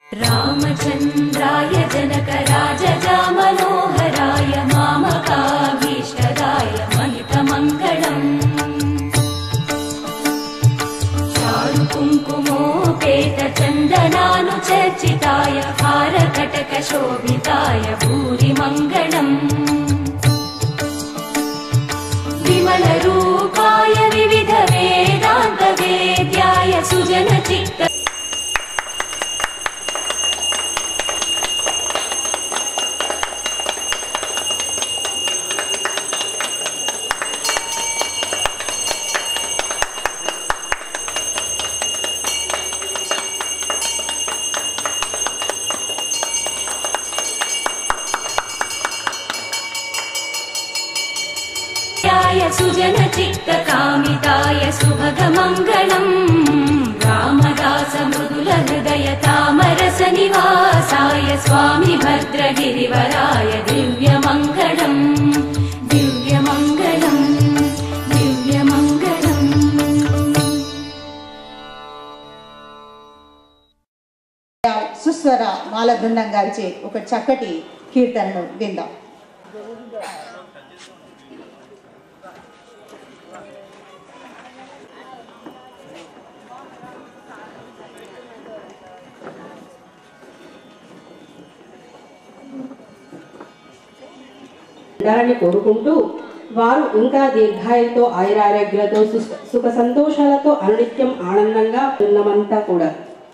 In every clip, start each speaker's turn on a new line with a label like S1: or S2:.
S1: रामचन्द्राय जनकराजजामनोहराय मामकाभीष्टदाय महितमङ्गलम् चारुकुङ्कुमोपेतचन्दनानुचर्चिताय हारकटकशोभिताय भूरिमङ्गलम् विमलरूपाय विविधवेदान्तवेद्याय सुजनचित्त याय सुजनचित्तकामिताय सुभगमङ्गलम् रामदास मृदुलहृदय तामरसनिवासाय स्वामि भद्रगिरिवराय दिव्यमङ्गलम् दिव्यमङ्गलम् दिव्यमङ्गलम्
S2: సుస్వర మాల బృందం గారిచే ఒక చక్కటి కీర్తనను విందాం
S3: ఉండాలని కోరుకుంటూ వారు ఇంకా దీర్ఘాయుతో ఆయురారోగ్యాలతో సు- సుఖ సంతోషాలతో అనునిత్యం ఆనందంగా ఉన్నమంతా కూడా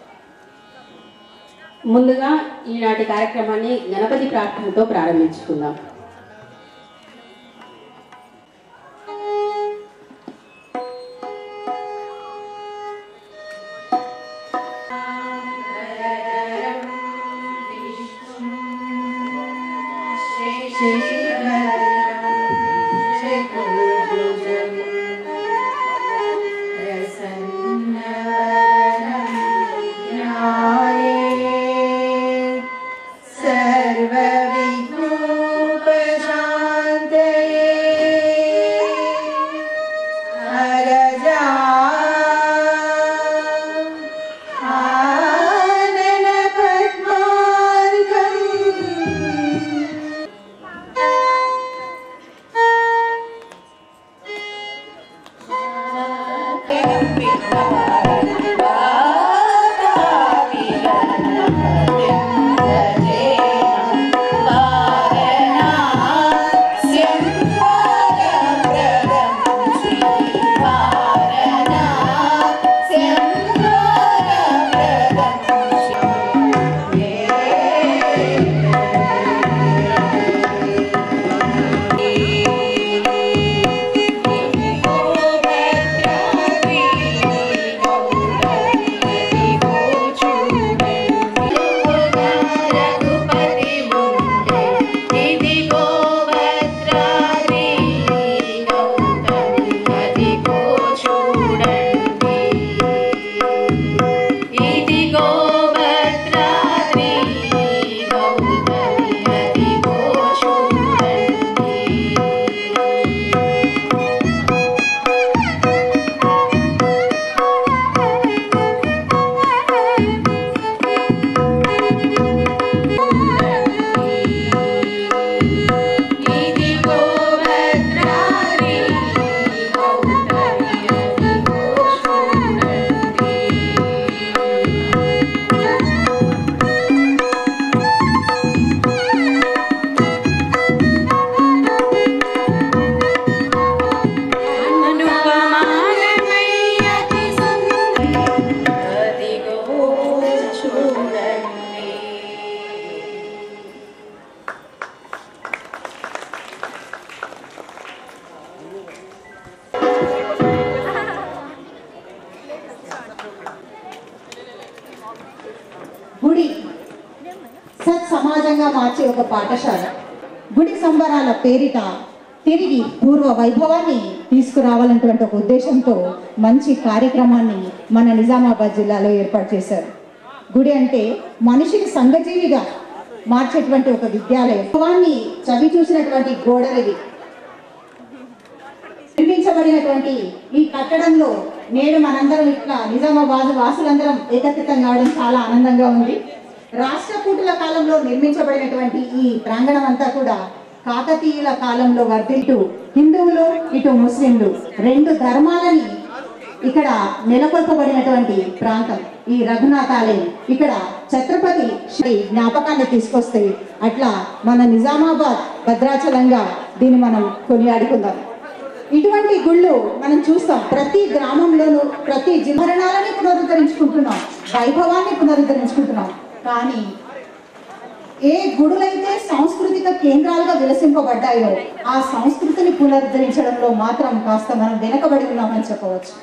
S3: ముందుగా ఈనాటి కార్యక్రమాన్ని గణపతి ప్రార్థనతో ప్రారంభించుకుందాం
S2: గుడి సత్ సమాజంగా మార్చే ఒక పాఠశాల గుడి సంబరాల పేరిట తిరిగి పూర్వ వైభవాన్ని తీసుకురావాలన్నటువంటి ఒక ఉద్దేశంతో మంచి కార్యక్రమాన్ని మన నిజామాబాద్ జిల్లాలో ఏర్పాటు చేశారు గుడి అంటే మనిషిని సంఘజీవిగా మార్చేటువంటి ఒక విద్యాలయం వైభవాన్ని చవి చూసినటువంటి గోడలివి నిర్మించబడినటువంటి ఈ కట్టడంలో నేడు మనందరం ఇట్లా నిజామాబాద్ వాసులందరం ఏకత్రితం కావడం చాలా ఆనందంగా ఉంది రాష్ట్రకూటుల కాలంలో నిర్మించబడినటువంటి ఈ ప్రాంగణం అంతా కూడా కాకతీయుల కాలంలో వర్ధిల్తూ హిందువులు ఇటు ముస్లింలు రెండు ధర్మాలని ఇక్కడ నెలకొల్పబడినటువంటి ప్రాంతం ఈ రఘునాథ ఆలయం ఇక్కడ ఛత్రపతి శ్రీ జ్ఞాపకాన్ని తీసుకొస్తే అట్లా మన నిజామాబాద్ భద్రాచలంగా దీన్ని మనం కొనియాడుకుందాం ఇటువంటి గుళ్ళు మనం చూస్తాం ప్రతి గ్రామంలోనూ ప్రతి జిమరణాలని పునరుద్ధరించుకుంటున్నాం వైభవాన్ని పునరుద్ధరించుకుంటున్నాం కానీ ఏ గుడులైతే సాంస్కృతిక కేంద్రాలుగా విలసింపబడ్డాయో ఆ సంస్కృతిని పునరుద్ధరించడంలో మాత్రం కాస్త మనం వెనకబడి ఉన్నామని చెప్పవచ్చు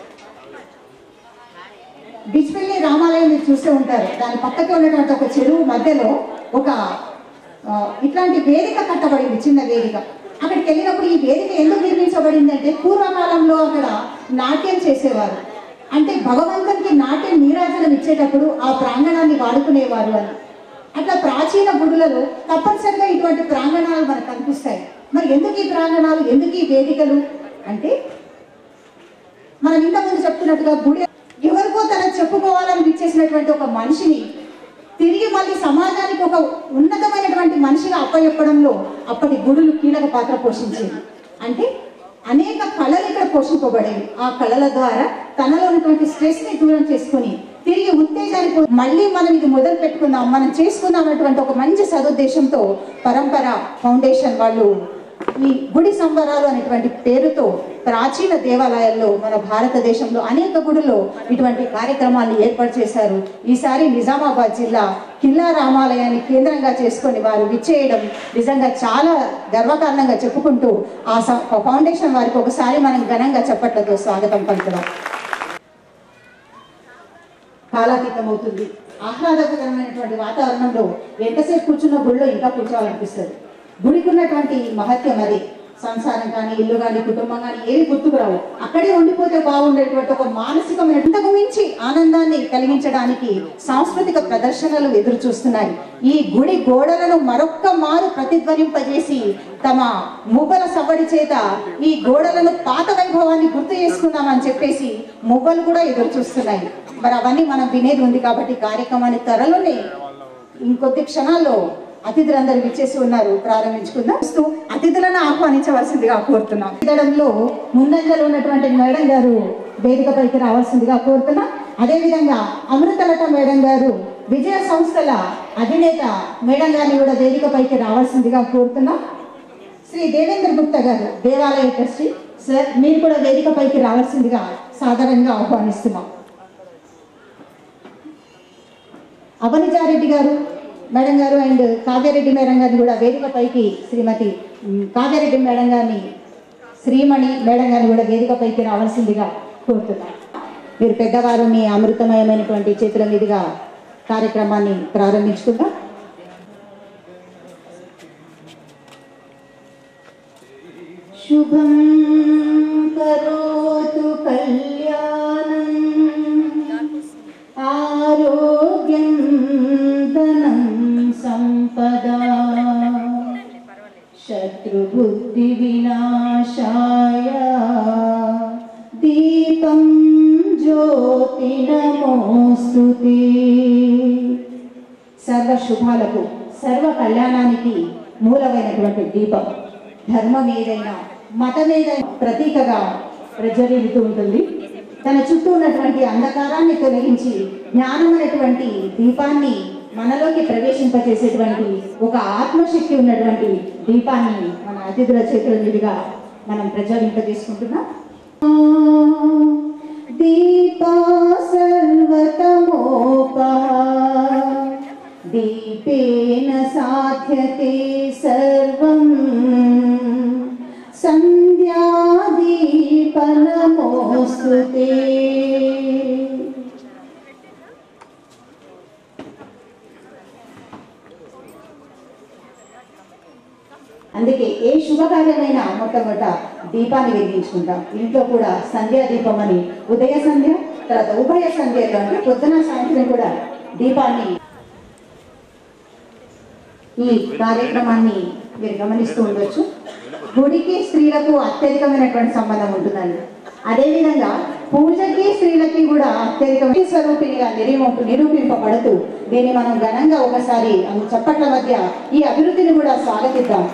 S2: బిచ్పల్లి రామాలయం మీరు చూస్తూ ఉంటారు దాని పక్కకి ఉన్నటువంటి ఒక చెరువు మధ్యలో ఒక ఆ, ఇట్లాంటి వేదిక కట్టబడింది చిన్న వేదిక అక్కడికి వెళ్ళినప్పుడు ఈ వేదిక ఎందుకు నిర్మించబడింది అంటే పూర్వకాలంలో అక్కడ నాట్యం చేసేవారు అంటే భగవంతునికి నాట్యం నీరాజనం ఇచ్చేటప్పుడు ఆ ప్రాంగణాన్ని వాడుకునేవారు అని అట్లా ప్రాచీన గుడులలో తప్పనిసరిగా ఇటువంటి ప్రాంగణాలు మనకు కనిపిస్తాయి మరి ఎందుకు ఈ ప్రాంగణాలు ఎందుకు ఈ వేదికలు అంటే మనం ఇంతకుముందు చెప్తున్నట్టుగా గుడి ఎవరికో తన చెప్పుకోవాలని ఇచ్చేసినటువంటి ఒక మనిషిని తిరిగి మళ్ళీ సమాజానికి ఒక ఉన్నతమైనటువంటి మనిషిగా అప్పచెప్పడంలో అప్పటి గుడులు కీలక పాత్ర పోషించేవి అంటే అనేక కళలు ఇక్కడ పోషింపబడేవి ఆ కళల ద్వారా తనలో ఉన్నటువంటి స్ట్రెస్ ని దూరం చేసుకుని తిరిగి ఉత్తేజానికి మళ్ళీ మనం ఇది మొదలు పెట్టుకుందాం మనం చేసుకుందాం అనేటువంటి ఒక మంచి సదుద్దేశంతో పరంపర ఫౌండేషన్ వాళ్ళు ఈ గుడి సంబరాలు అనేటువంటి పేరుతో ప్రాచీన దేవాలయాల్లో మన భారతదేశంలో అనేక గుడుల్లో ఇటువంటి కార్యక్రమాలు ఏర్పాటు చేశారు ఈసారి నిజామాబాద్ జిల్లా కిల్లా రామాలయాన్ని కేంద్రంగా చేసుకొని వారు విచ్చేయడం నిజంగా చాలా గర్వకారణంగా చెప్పుకుంటూ ఆ స- ఫౌండేషన్ వారికి ఒకసారి మనం ఘనంగా చెప్పట్లతో స్వాగతం పలుకుదాం కాలాతీతం అవుతుంది ఆహ్లాదకరమైనటువంటి వాతావరణంలో ఎంతసేపు కూర్చున్న గుడిలో ఇంకా కూర్చోవాలనిపిస్తుంది గుడికి ఉన్నటువంటి మహత్యం అది సంసారం కానీ ఇల్లు కానీ కుటుంబం కానీ ఏవి గుర్తుకు రావు అక్కడే ఉండిపోతే బాగుండేటువంటి ఒక మానసికమైన ఇంతకు మించి ఆనందాన్ని కలిగించడానికి సాంస్కృతిక ప్రదర్శనలు ఎదురు చూస్తున్నాయి ఈ గుడి గోడలను మరొక్క మారు ప్రతిధ్వనింపజేసి తమ మువ్వల సవ్వడి చేత ఈ గోడలను పాత వైభవాన్ని గుర్తు చేసుకుందామని చెప్పేసి మువ్వలు కూడా ఎదురు చూస్తున్నాయి మరి అవన్నీ మనం వినేది ఉంది కాబట్టి కార్యక్రమాన్ని త్వరలోనే ఇంకొద్ది క్షణాల్లో అతిథులందరూ విచ్చేసి ఉన్నారు ప్రారంభించుకుందాం వస్తూ అతిథులను ఆహ్వానించవలసిందిగా కోరుతున్నాం ఇదడంలో ముందంజలో ఉన్నటువంటి మేడం గారు వేదికపైకి రావాల్సిందిగా కోరుతున్నాం అదేవిధంగా అమృతలత మేడం గారు విజయ సంస్థల అధినేత మేడం గారిని కూడా వేదికపైకి రావాల్సిందిగా కోరుతున్నాం శ్రీ దేవేంద్ర గుప్తా గారు దేవాలయ ట్రస్టీ సార్ మీరు కూడా వేదికపైకి రావాల్సిందిగా సాధారణంగా ఆహ్వానిస్తున్నాం అవనిజారెడ్డి గారు మేడం గారు అండ్ కావ్యారెడ్డి మేడం గారిని కూడా వేదికపైకి శ్రీమతి ఉమ్, కావ్యారెడ్డి మేడం గారిని శ్రీమణి మేడం గారిని కూడా వేదికపైకి రావాల్సిందిగా కోరుతున్నాం మీరు పెద్దవారు మీ అమృతమయమైనటువంటి చేతుల మీదుగా కార్యక్రమాన్ని ప్రారంభించుకుందాం శుభం కరోతు కళ్యాణం ఆరోగ్యం ధనం సంపదా శత్రుబుద్ధి వినాశాయ దీపం జ్యోతి నమోస్తుతే సర్వ శుభాలకు సర్వ కళ్యాణానికి మూలమైనటువంటి దీపం ధర్మం ఏదైనా మతం ఏదైనా ప్రతీకగా ప్రజ్వలిస్తూ ఉంటుంది తన చుట్టూ ఉన్నటువంటి అంధకారాన్ని తొలగించి జ్ఞానం అనేటువంటి దీపాన్ని మనలోకి ప్రవేశింపచేసేటువంటి ఒక ఆత్మశక్తి ఉన్నటువంటి దీపాన్ని మన అతిథుల చేతుల మీదుగా మనం ప్రజ్వలింపజేసుకుంటున్నాం దీపా సర్వతమోపా దీపేన సాధ్యతే సర్వం సంధ్యాదీపనమోస్తుతే అందుకే ఏ శుభకార్యమైనా మొట్టమొదట దీపాన్ని వెలిగించుకుంటాం ఇంట్లో కూడా సంధ్యా దీపం అని ఉదయ సంధ్య తర్వాత ఉభయ సంధ్యలో అంటే పొద్దున సాయంత్రం కూడా దీపాన్ని ఈ కార్యక్రమాన్ని మీరు గమనిస్తూ ఉండొచ్చు గుడికి స్త్రీలకు అత్యధికమైనటువంటి సంబంధం ఉంటుందండి అదేవిధంగా పూజకి స్త్రీలకి కూడా అత్యధికమైన స్వరూపిణిగా నిరూప నిరూపింపబడుతూ దీన్ని మనం ఘనంగా ఒకసారి అన్ని చప్పట్ల మధ్య ఈ అభివృద్ధిని కూడా స్వాగతిద్దాం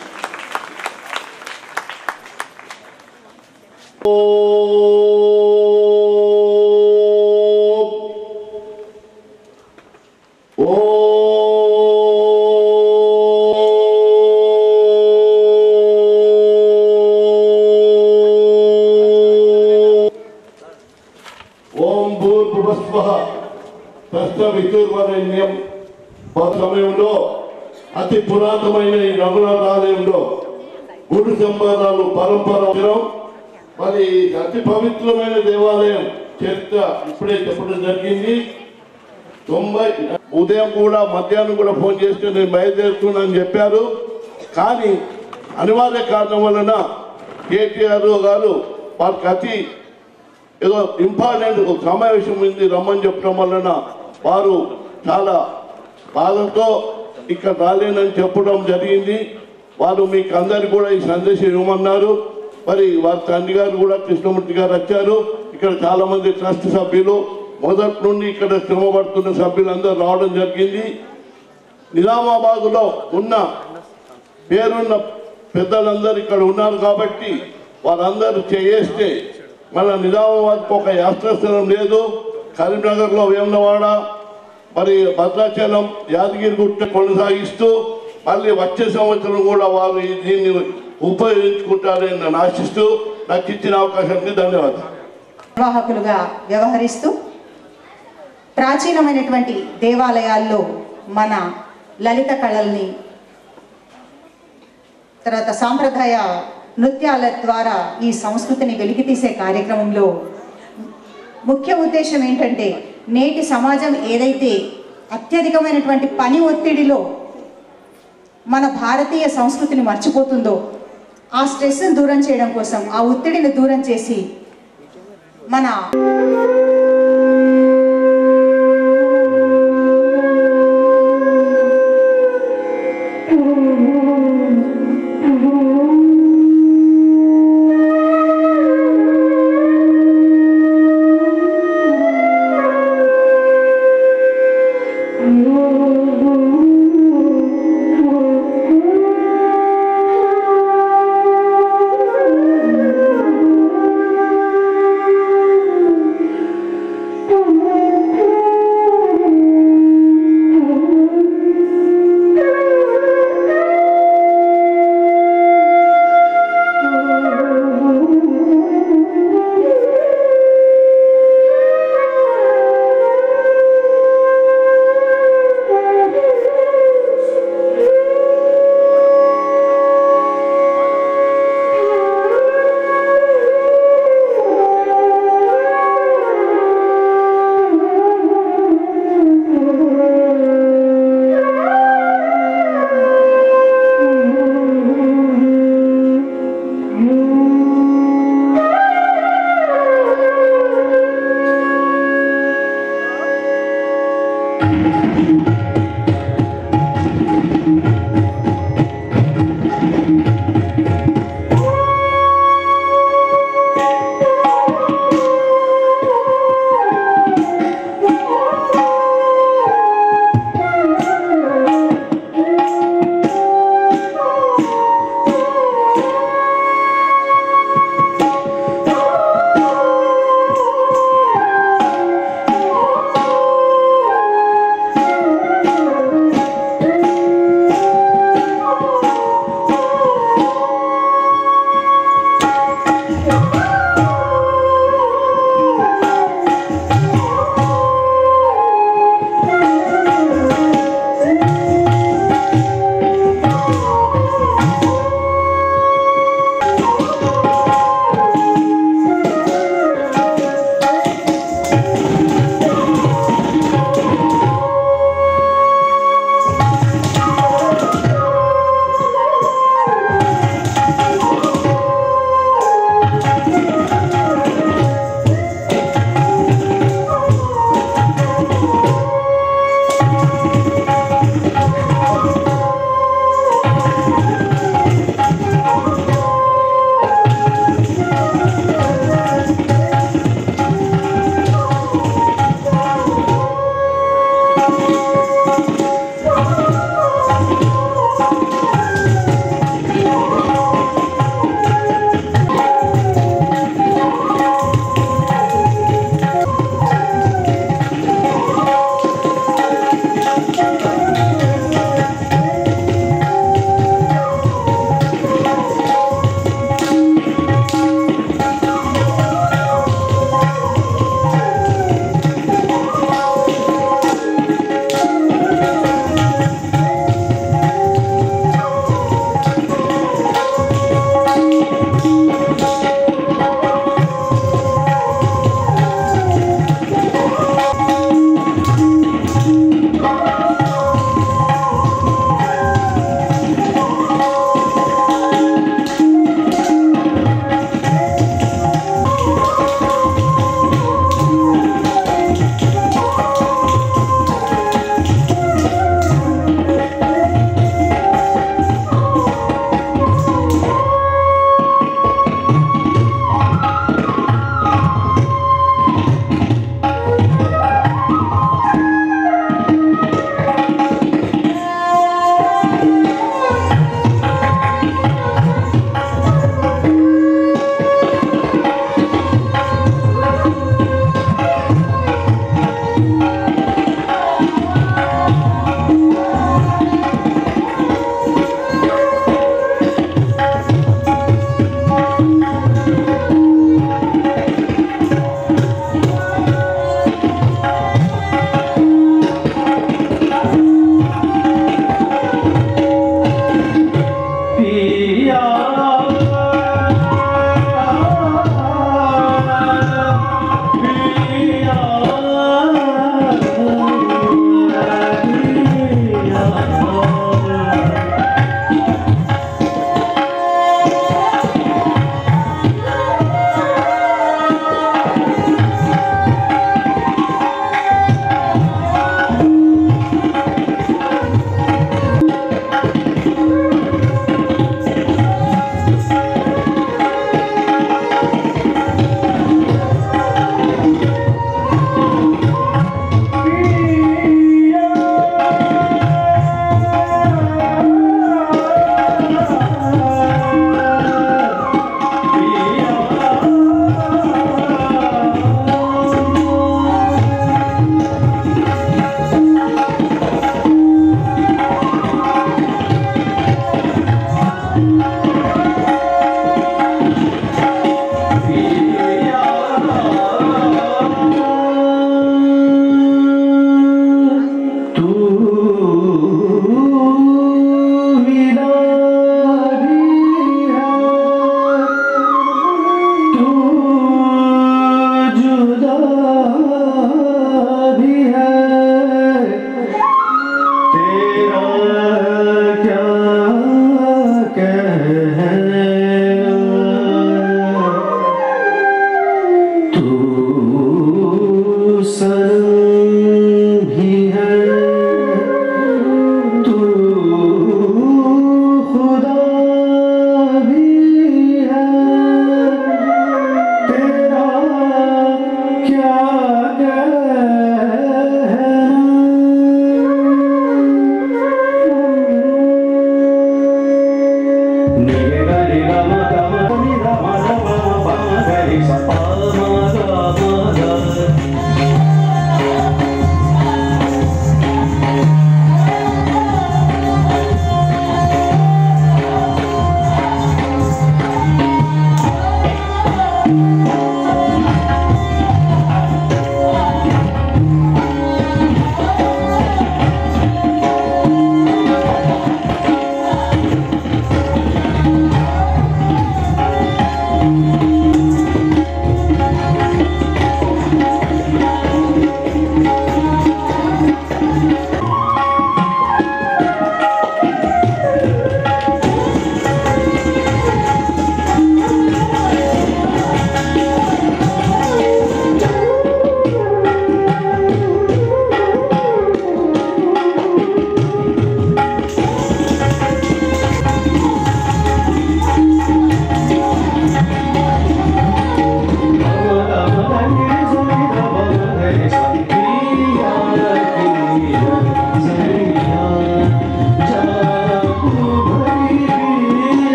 S4: ఓం భూర్భువస్వ తస్వితుర్వరణ్యం ఆ సమయంలో అతి పురాతనమైన ఈ రఘునాథ ఆలయంలో గుడి సంబంధాలు పరంపర ఉద్యమం. మరి అతి పవిత్రమైన దేవాలయం చరిత్ర ఇప్పుడే చెప్పడం జరిగింది తొంభై ఉదయం కూడా మధ్యాహ్నం కూడా ఫోన్ చేస్తే నేను బయలుదేరుతున్నానని చెప్పారు కానీ అనివార్య కారణం వలన కేటీఆర్ గారు వారికి అతి ఏదో ఇంపార్టెంట్ ఒక సమావేశం ఉంది రమ్మని చెప్పడం వలన వారు చాలా బాధతో ఇక్కడ రాలేనని చెప్పడం జరిగింది వారు మీకు అందరికి కూడా ఈ సందేశం ఇవ్వమన్నారు మరి వారి తండ్రి గారు కూడా కృష్ణమూర్తి గారు వచ్చారు ఇక్కడ చాలా మంది ట్రస్ట్ సభ్యులు మొదటి నుండి ఇక్కడ శ్రమ పడుతున్న సభ్యులందరూ రావడం జరిగింది నిజామాబాద్లో ఉన్న పేరున్న పెద్దలందరూ ఇక్కడ ఉన్నారు కాబట్టి వారందరూ చేస్తే మన నిజామాబాద్కు ఒక యాత్రాస్థలం లేదు కరీంనగర్లో వేములవాడ మరి భద్రాచలం యాదగిరిగుట్ట కొనసాగిస్తూ మళ్ళీ వచ్చే సంవత్సరం కూడా వారు ఈ దీన్ని ఉపయోగించుకుంటారని నేను ఆశిస్తూ నాకు ఇచ్చిన అవకాశానికి ధన్యవాదాలు
S2: నిర్వాహకులుగా వ్యవహరిస్తూ ప్రాచీనమైనటువంటి దేవాలయాల్లో మన లలిత కళల్ని తర్వాత సాంప్రదాయ నృత్యాల ద్వారా ఈ సంస్కృతిని వెలికితీసే కార్యక్రమంలో ముఖ్య ఉద్దేశం ఏంటంటే నేటి సమాజం ఏదైతే అత్యధికమైనటువంటి పని ఒత్తిడిలో మన భారతీయ సంస్కృతిని మర్చిపోతుందో ఆ స్ట్రెస్ని దూరం చేయడం కోసం ఆ ఒత్తిడిని దూరం చేసి మన
S5: Thank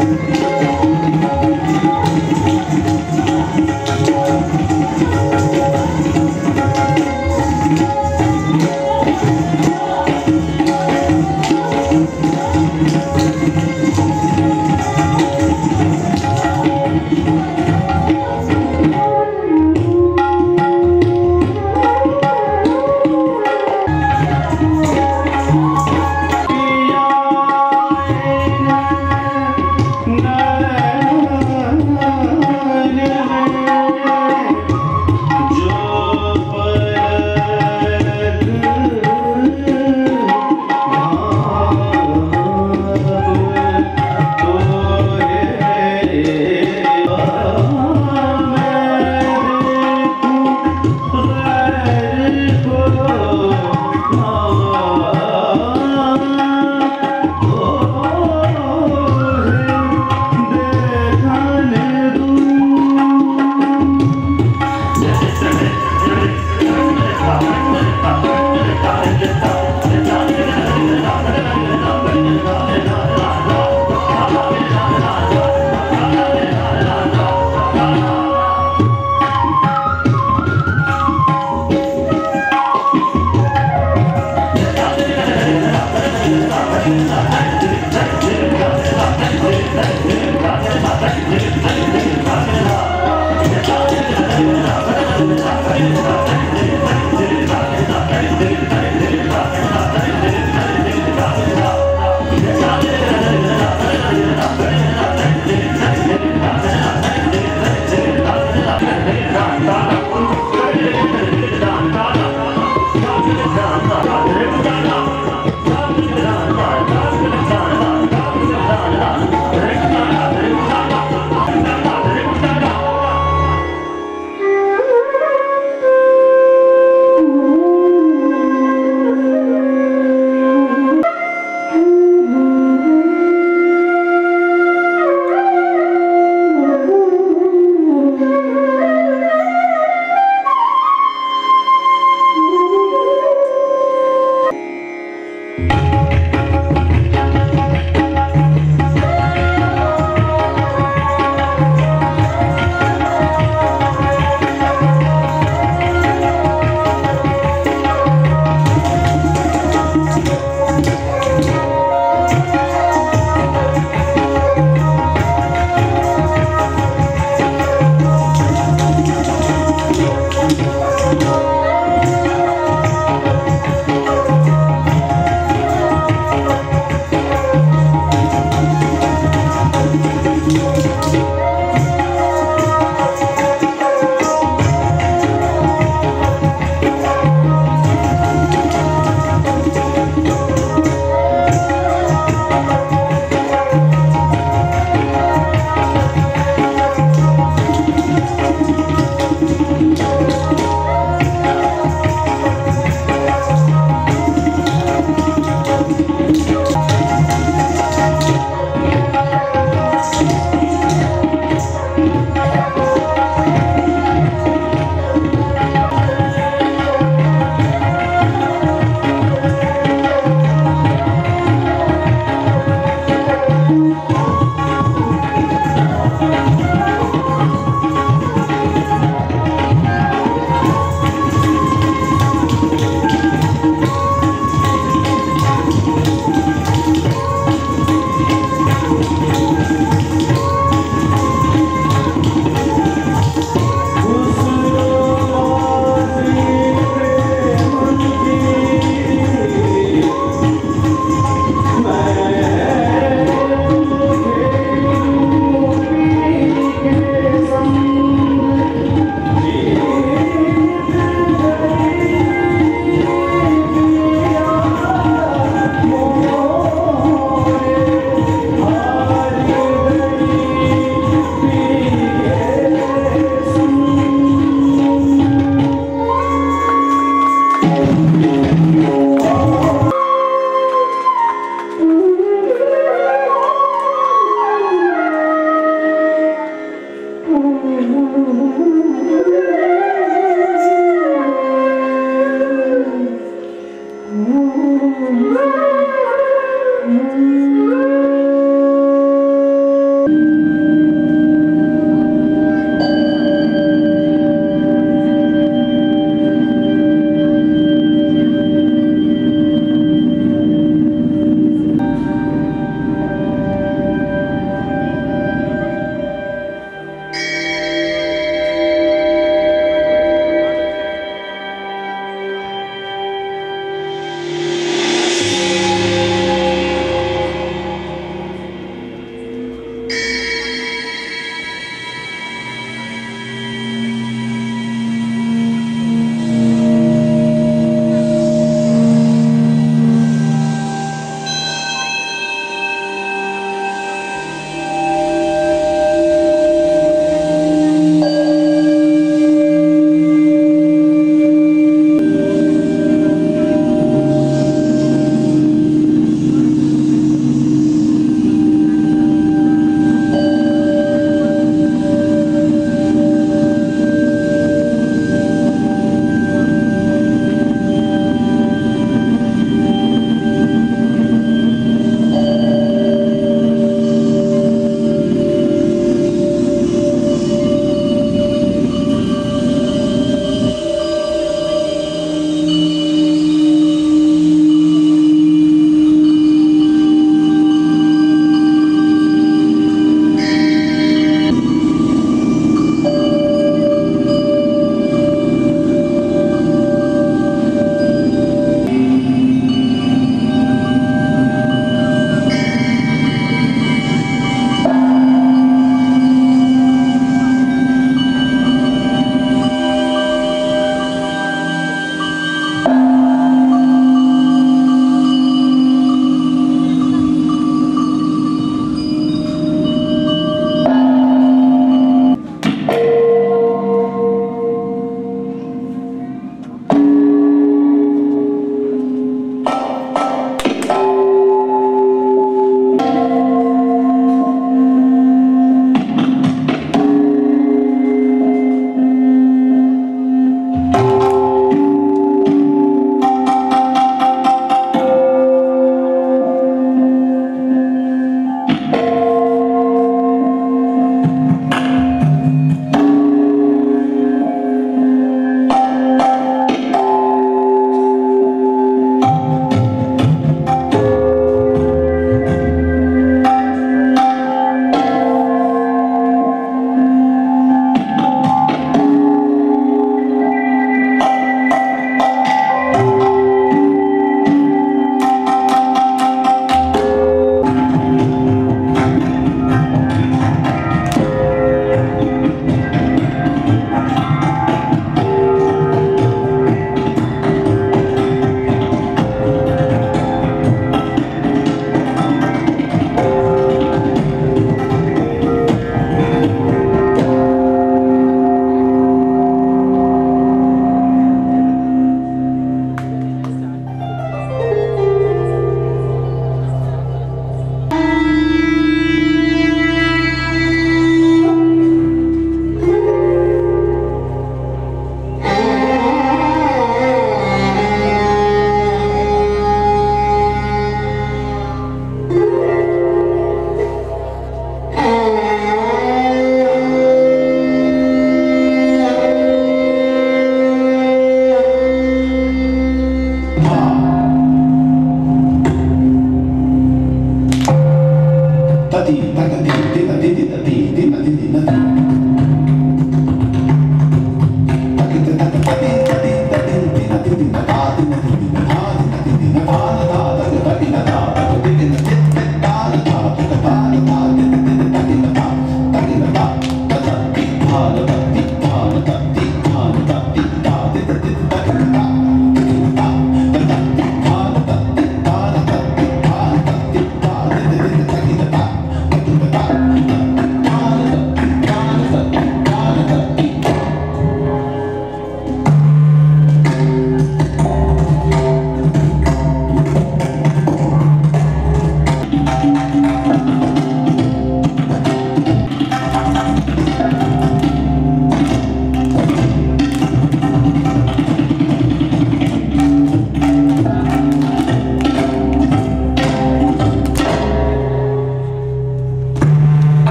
S5: मैं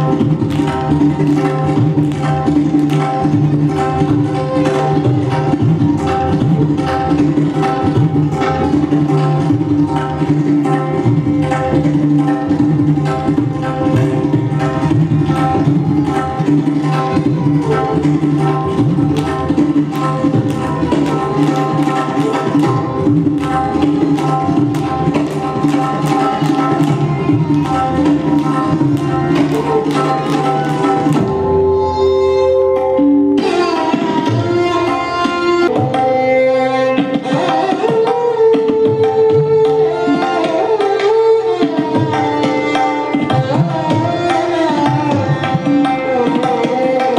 S2: ఆ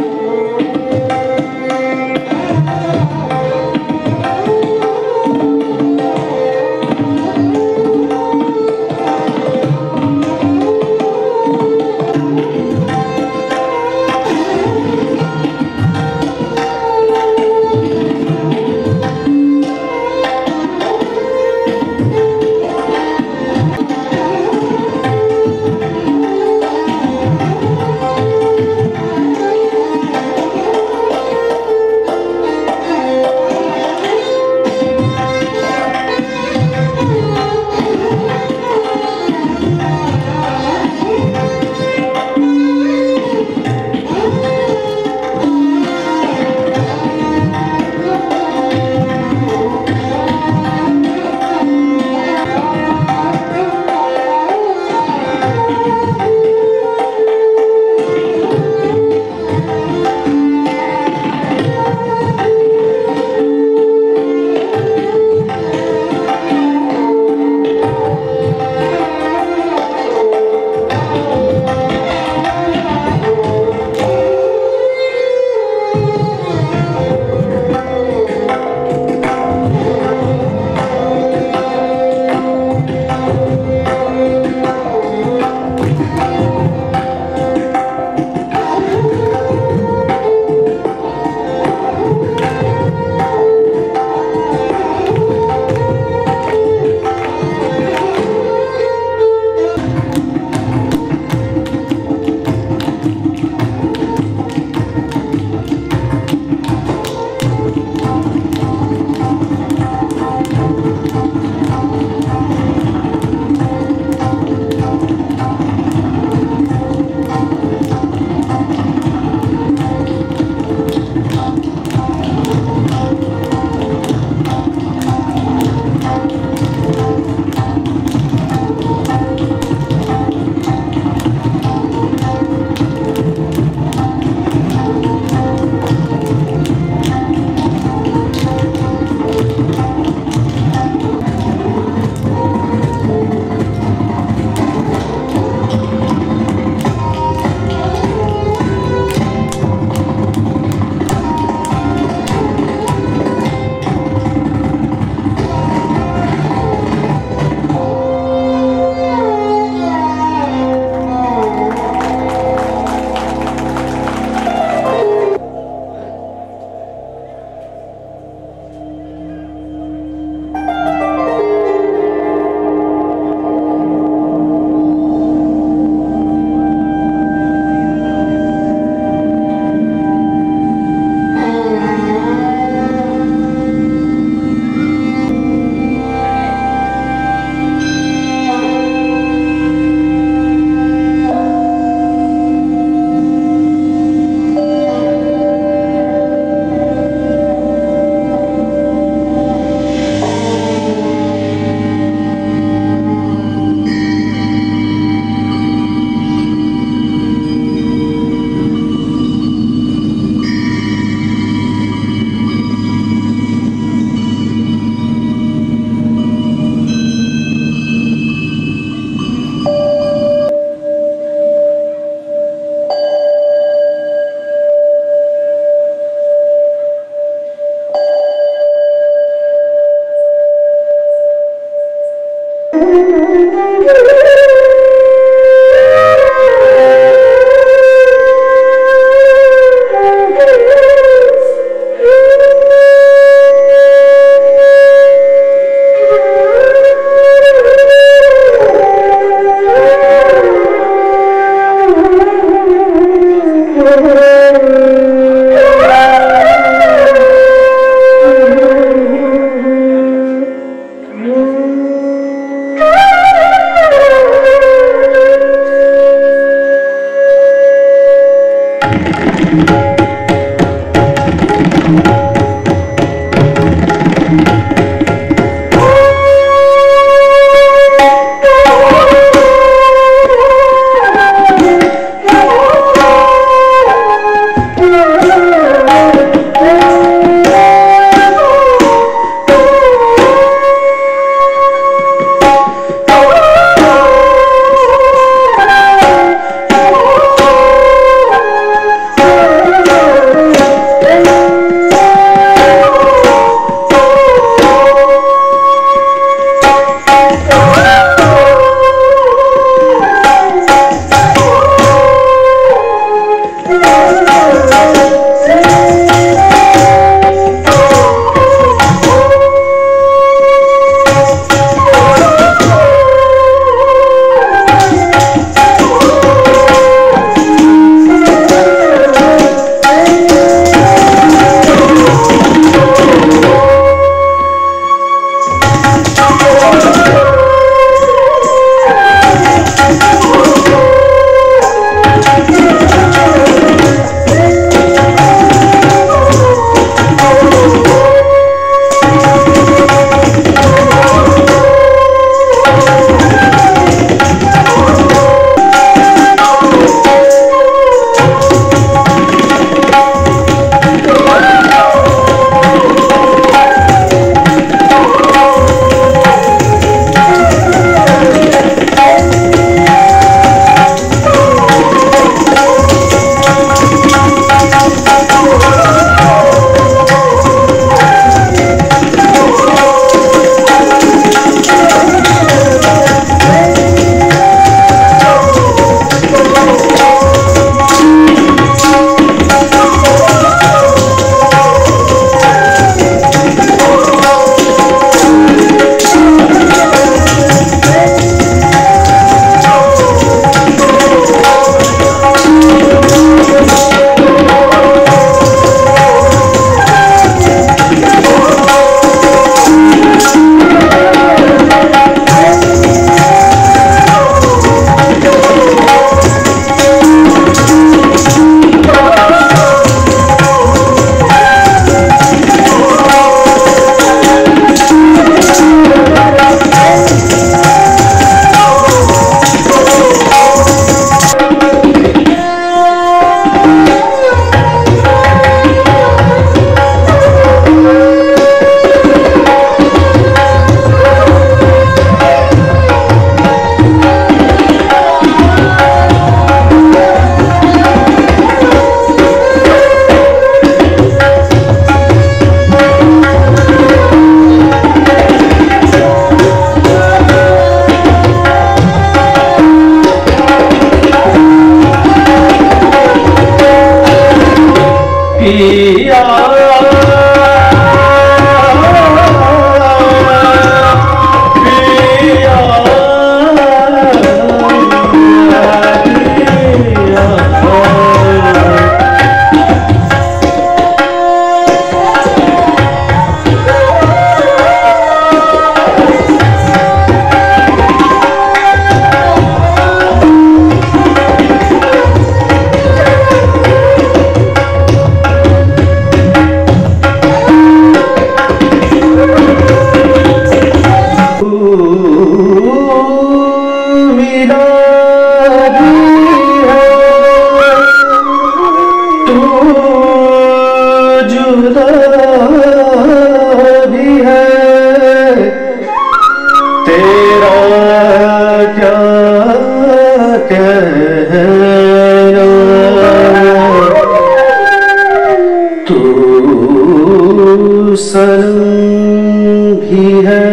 S5: सनम भी है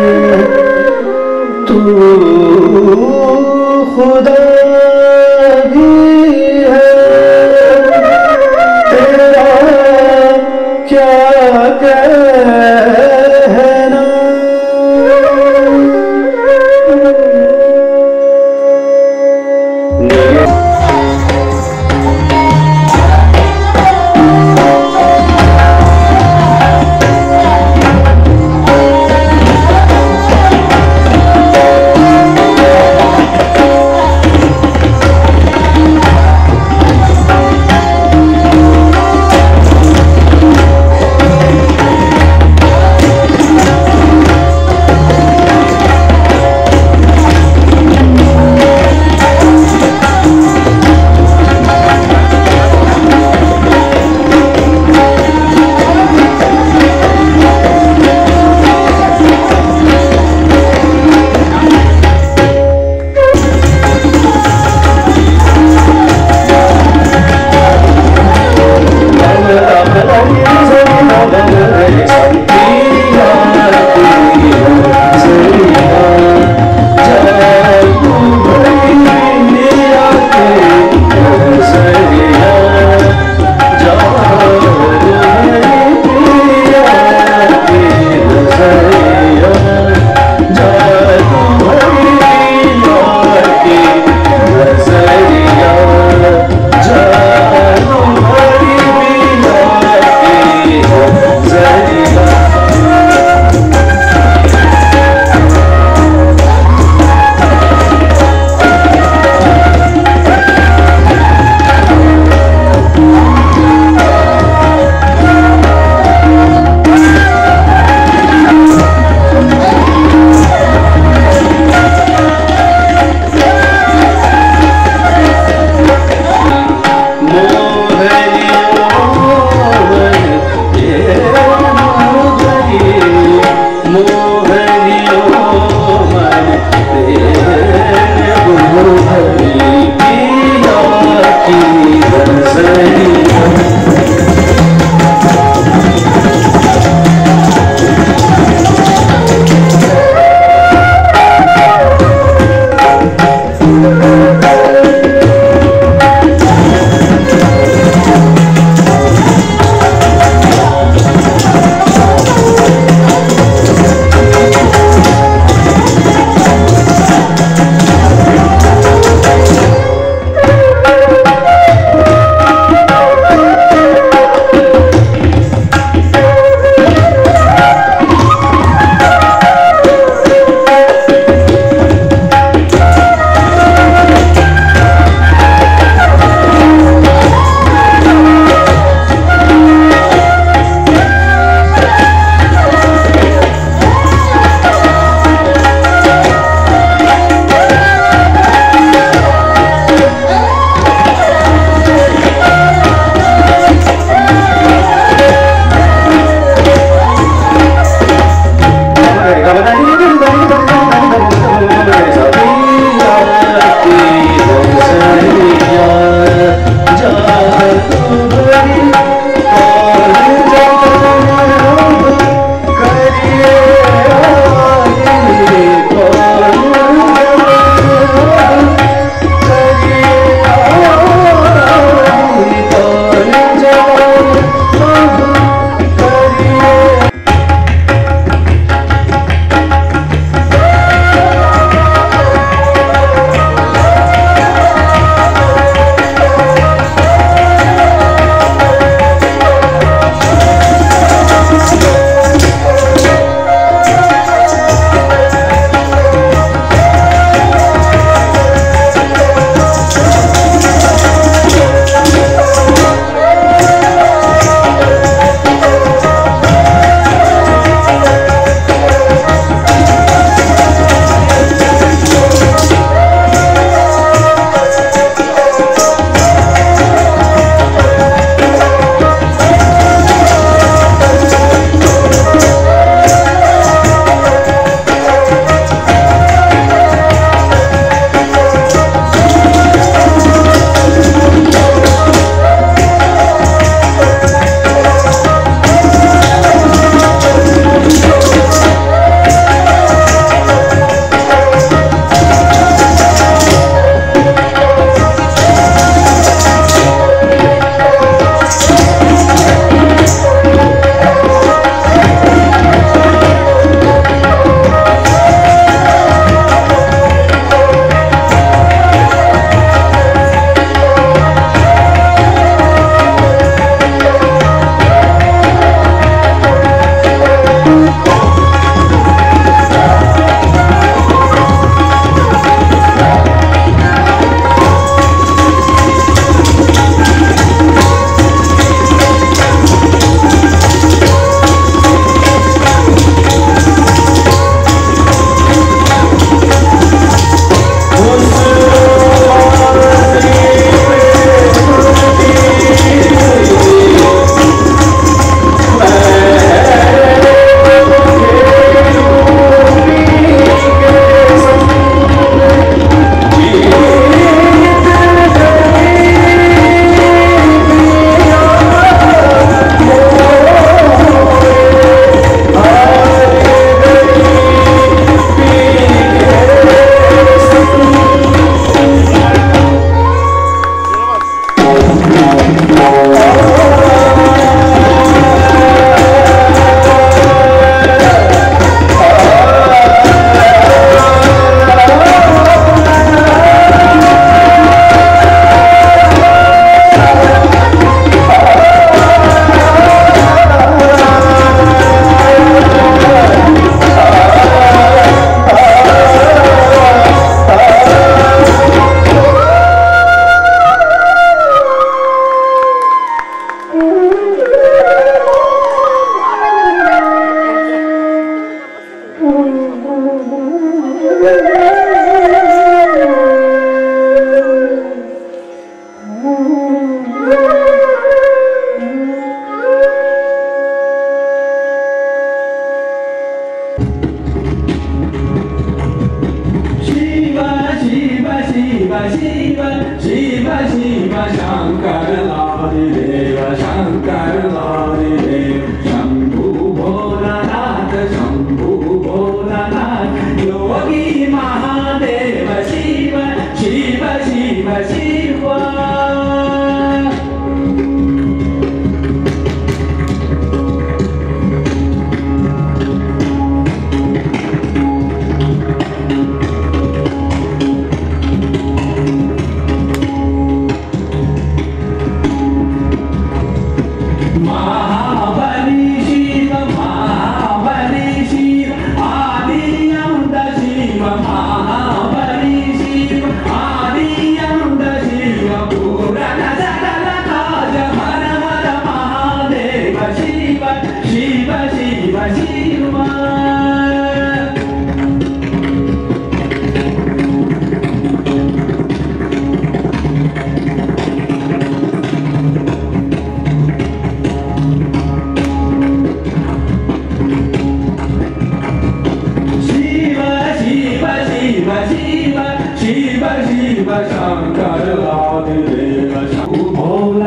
S5: तू खुदा भी है तेरा क्या कहना
S6: Thank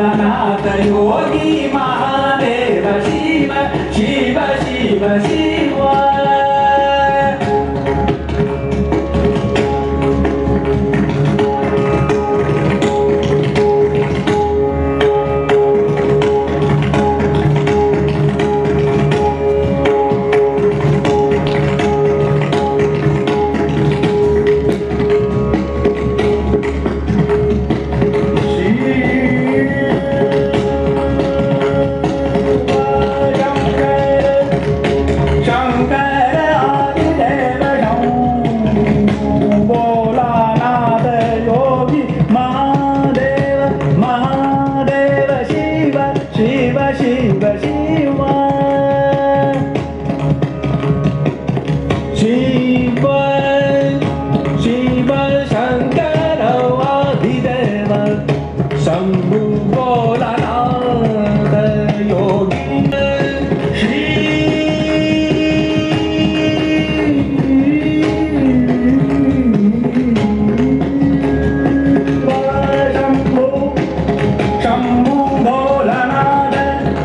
S6: भोलानाथ योगी महादेव शिव शिव शिव शिव शङ्कर आदिदेव भोलानाथ योगी महादेव महादेव शिव शिव शिव शिव शिव शिव शङ्कर आदिदेव शम्भु भोलानाथ योगी शम्भु शम्भु भोलानाथ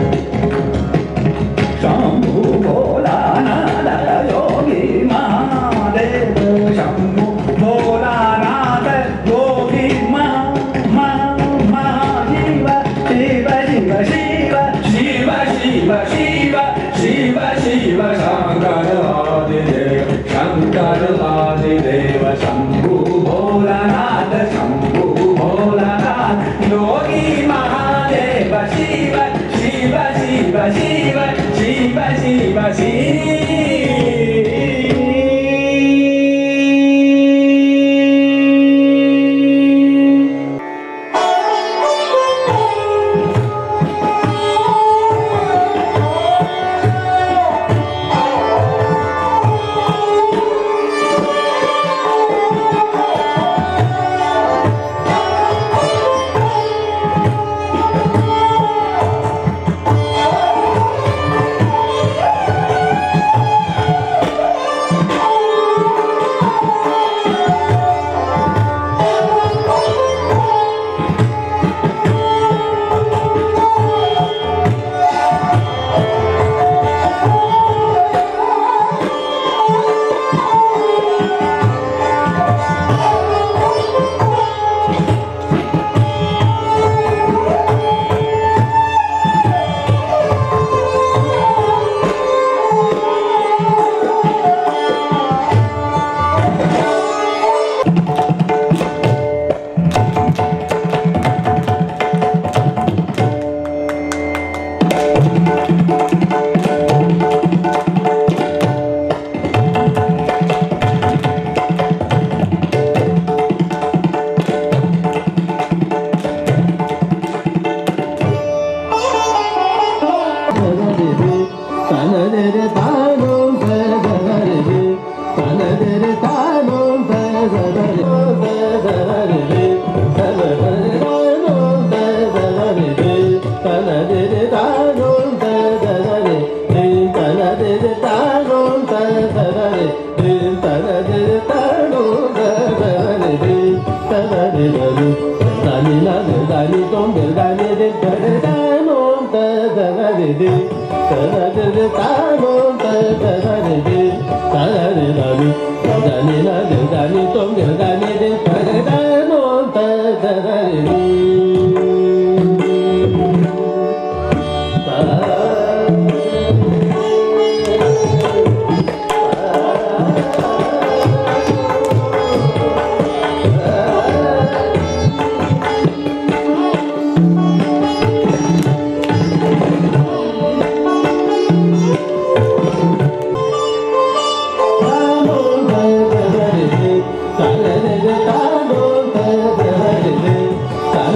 S6: शम्भु भोलानाथ योगी महादेव शम्भु भोलानाथ योगी महा महा महाशिव शिव शिव शिव शिव शिव शिव शिव शिव शङ्कर आदिदेव शङ्कर आदिदेव शम्भु भोलानाथ शम्भु भोलानाथ योगी महादेव शिव शिव शिव शिव शिव शिव शिव
S5: Thank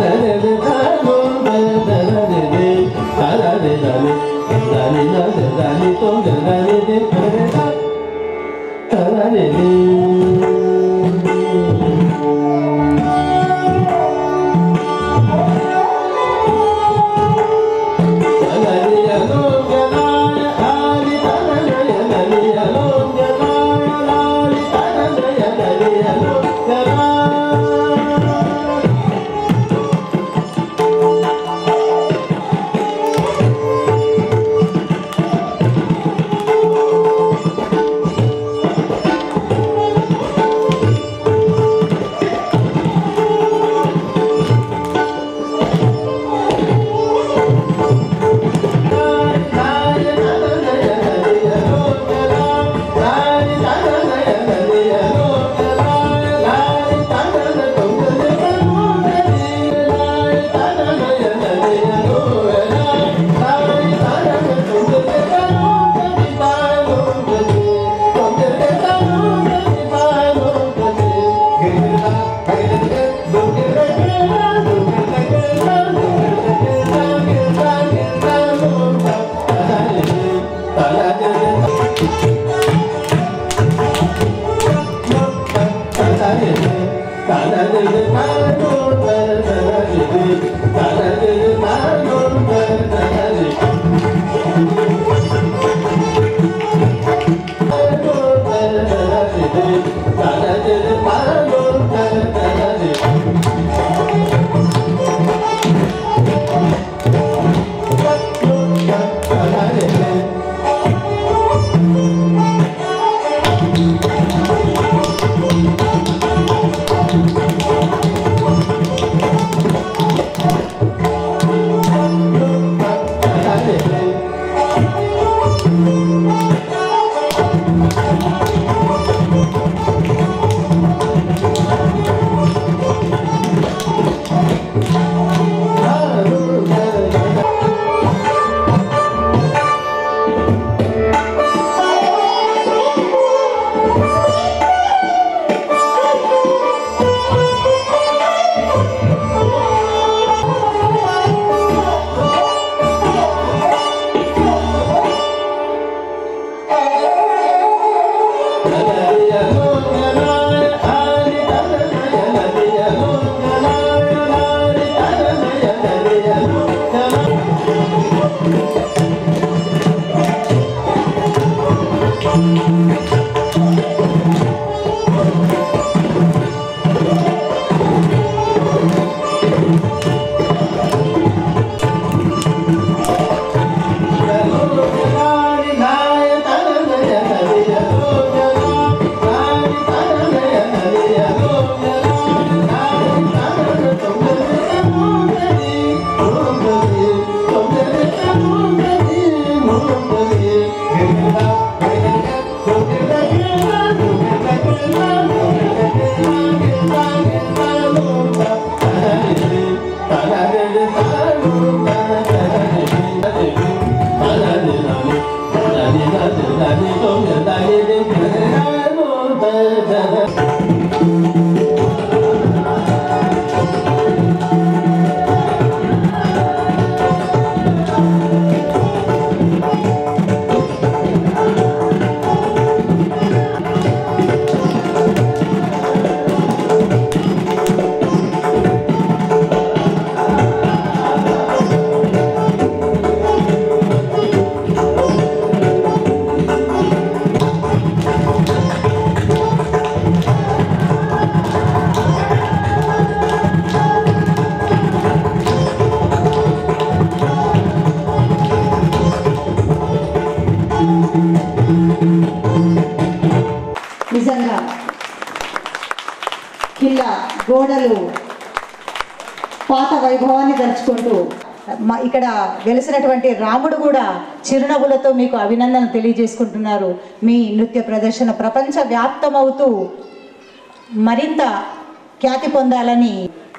S2: గోడలు పాత వైభవాన్ని తలుచుకుంటూ మ- ఇక్కడ వెలిసినటువంటి రాముడు కూడా చిరునవ్వులతో మీకు అభినందనలు తెలియజేసుకుంటున్నారు మీ నృత్య ప్రదర్శన ప్రపంచ వ్యాప్తమవుతూ మరింత ఖ్యాతి పొందాలని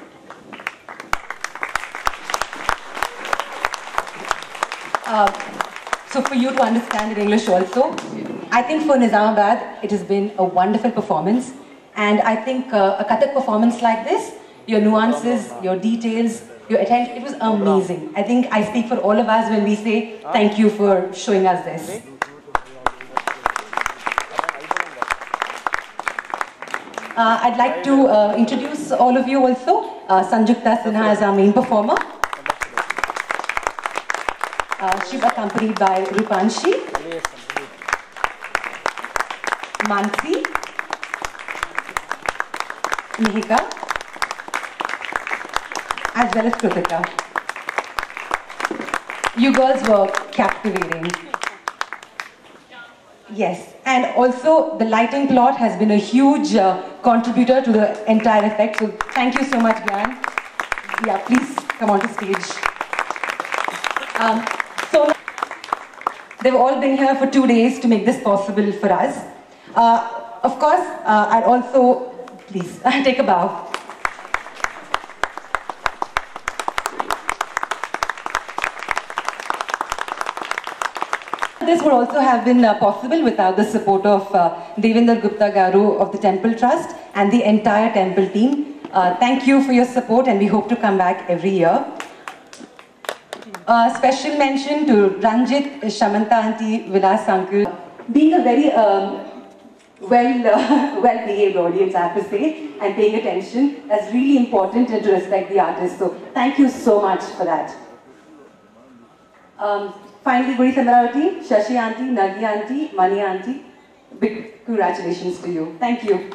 S7: Uh, so for you to understand in English also, I think for Nizamabad, it has been a wonderful performance. And I think uh, a Kathak performance like this, your nuances, your details, your attention, it was amazing. I think I speak for all of us when we say thank you for showing us this. Uh, I'd like to uh, introduce all of you also. Uh, Sanjukta Sinha is our main performer. Uh, she's accompanied by Rupanshi, Mansi, Mihika, as well as Kritika. You girls were captivating. Yes, and also the lighting plot has been a huge uh, contributor to the entire effect. So thank you so much, Gyan. Yeah, please come on to stage. Um, so they've all been here for two days to make this possible for us. Uh, of course, uh, I'd also please take a bow. This would also have been uh, possible without the support of uh, Devendra Gupta Garu of the Temple Trust and the entire temple team. Uh, thank you for your support and we hope to come back every year. Uh, special mention to Ranjit, Shamanta Auntie, Vilas Uncle. Being a very um, well, uh, well behaved audience, I have to say, and paying attention. That's really important and to respect the artist. So thank you so much for that. Um, finally, Guri Sandravati, Shashi Auntie, Nagi Auntie, Mani Auntie, big congratulations to you. Thank you.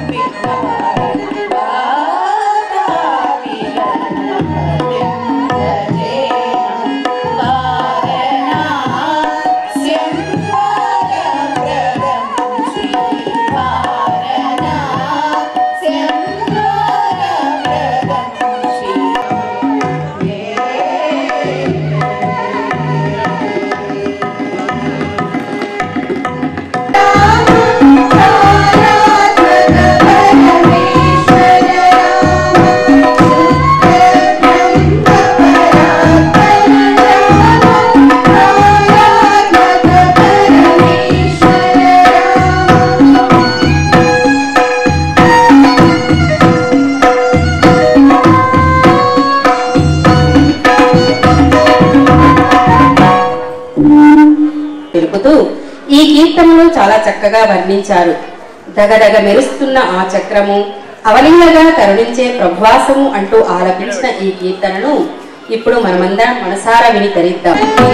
S3: తెలుపుతూ ఈ కీర్తనను చాలా చక్కగా వర్ణించారు దగదగ మెరుస్తున్న ఆ చక్రము అవలీలగా కరుణించే ప్రభాసము అంటూ ఆలపించిన ఈ కీర్తనను ఇప్పుడు మనమందరం మనసారా విని తరిద్దాం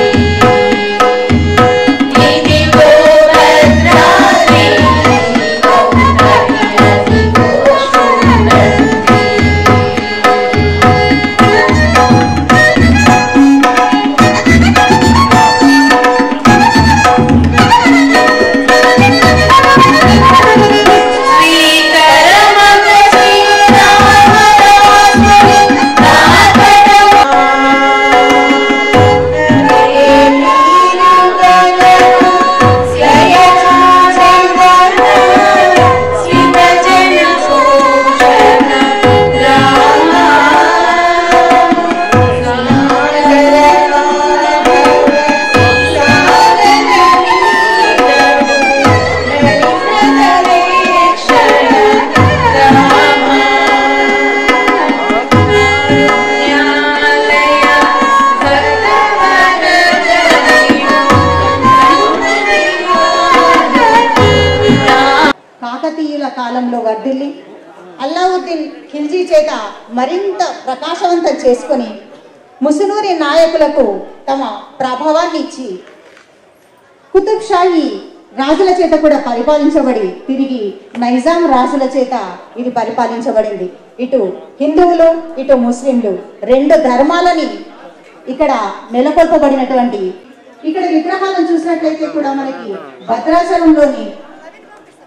S2: కాకతీయుల కాలంలో వర్ధిల్లి అల్లావుద్దీన్ ఖిల్జీ చేత మరింత ప్రకాశవంతం చేసుకొని ముసునూరి నాయకులకు తమ ప్రభావాన్ని ఇచ్చి కుతుబ్ షాహీ రాజుల చేత కూడా పరిపాలించబడి తిరిగి నైజాం రాజుల చేత ఇది పరిపాలించబడింది ఇటు హిందువులు ఇటు ముస్లింలు రెండు ధర్మాలని ఇక్కడ నెలకొల్పబడినటువంటి ఇక్కడ విగ్రహాలను చూసినట్లయితే కూడా మనకి భద్రాచలంలోని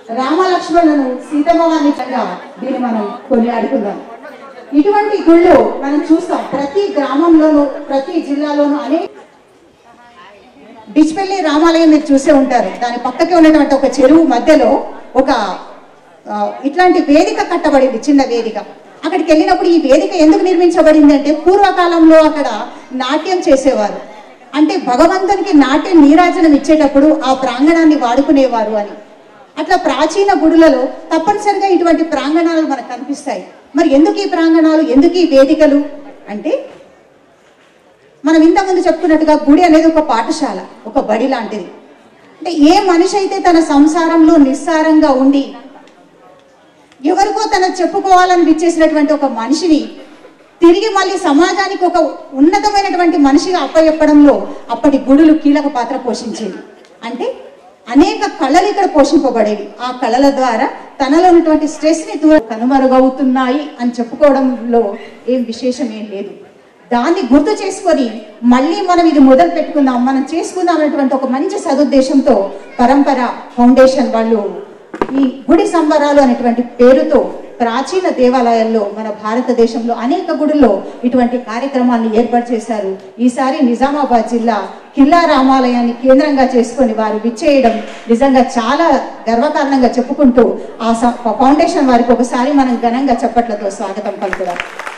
S2: రామలక్ష్మణులను సీతమ్మవారిగా దీన్ని మనం కొనియాడుకుందాం ఇటువంటి గుళ్ళు మనం చూస్తాం ప్రతి గ్రామంలోనూ ప్రతి జిల్లాలోనూ అనేక డిచ్పల్లి రామాలయం మీరు చూసే ఉంటారు దాని పక్కకే ఉన్నటువంటి ఒక చెరువు మధ్యలో ఒక ఆ, ఇట్లాంటి వేదిక కట్టబడింది చిన్న వేదిక అక్కడికి వెళ్ళినప్పుడు ఈ వేదిక ఎందుకు నిర్మించబడింది అంటే పూర్వకాలంలో అక్కడ నాట్యం చేసేవారు అంటే భగవంతునికి నాట్యం నీరాజనం ఇచ్చేటప్పుడు ఆ ప్రాంగణాన్ని వాడుకునేవారు అని అట్లా ప్రాచీన గుడులలో తప్పనిసరిగా ఇటువంటి ప్రాంగణాలు మనకు కనిపిస్తాయి మరి ఎందుకు ఈ ప్రాంగణాలు ఎందుకు ఈ వేదికలు అంటే మనం ఇంతకుముందు చెప్పుకున్నట్టుగా గుడి అనేది ఒక పాఠశాల ఒక బడి లాంటిది అంటే ఏ మనిషి అయితే తన సంసారంలో నిస్సారంగా ఉండి ఎవరికో తన చెప్పుకోవాలని విచ్చేసినటువంటి ఒక మనిషిని తిరిగి మళ్ళీ సమాజానికి ఒక ఉన్నతమైనటువంటి మనిషిగా అప్పచెప్పడంలో అప్పటి గుడులు కీలక పాత్ర పోషించేవి అంటే అనేక కళలు ఇక్కడ పోషింపబడేవి ఆ కళల ద్వారా తనలో ఉన్నటువంటి స్ట్రెస్ ని దూరం కనుమరుగవుతున్నాయి అని చెప్పుకోవడంలో ఏం విశేషం ఏం లేదు దాన్ని గుర్తు చేసుకొని మళ్ళీ మనం ఇది మొదలు పెట్టుకుందాం మనం చేసుకుందాం అనేటువంటి ఒక మంచి సదుద్దేశంతో పరంపర ఫౌండేషన్ వాళ్ళు ఈ గుడి సంబరాలు అనేటువంటి పేరుతో ప్రాచీన దేవాలయాల్లో మన భారతదేశంలో అనేక గుడుల్లో ఇటువంటి కార్యక్రమాన్ని ఏర్పాటు చేశారు ఈసారి నిజామాబాద్ జిల్లా కిల్లా రామాలయాన్ని కేంద్రంగా చేసుకొని వారు విచ్చేయడం నిజంగా చాలా గర్వకారణంగా చెప్పుకుంటూ ఆ స- ఫౌండేషన్ వారికి ఒకసారి మనం ఘనంగా చప్పట్లతో స్వాగతం పలుకుదాం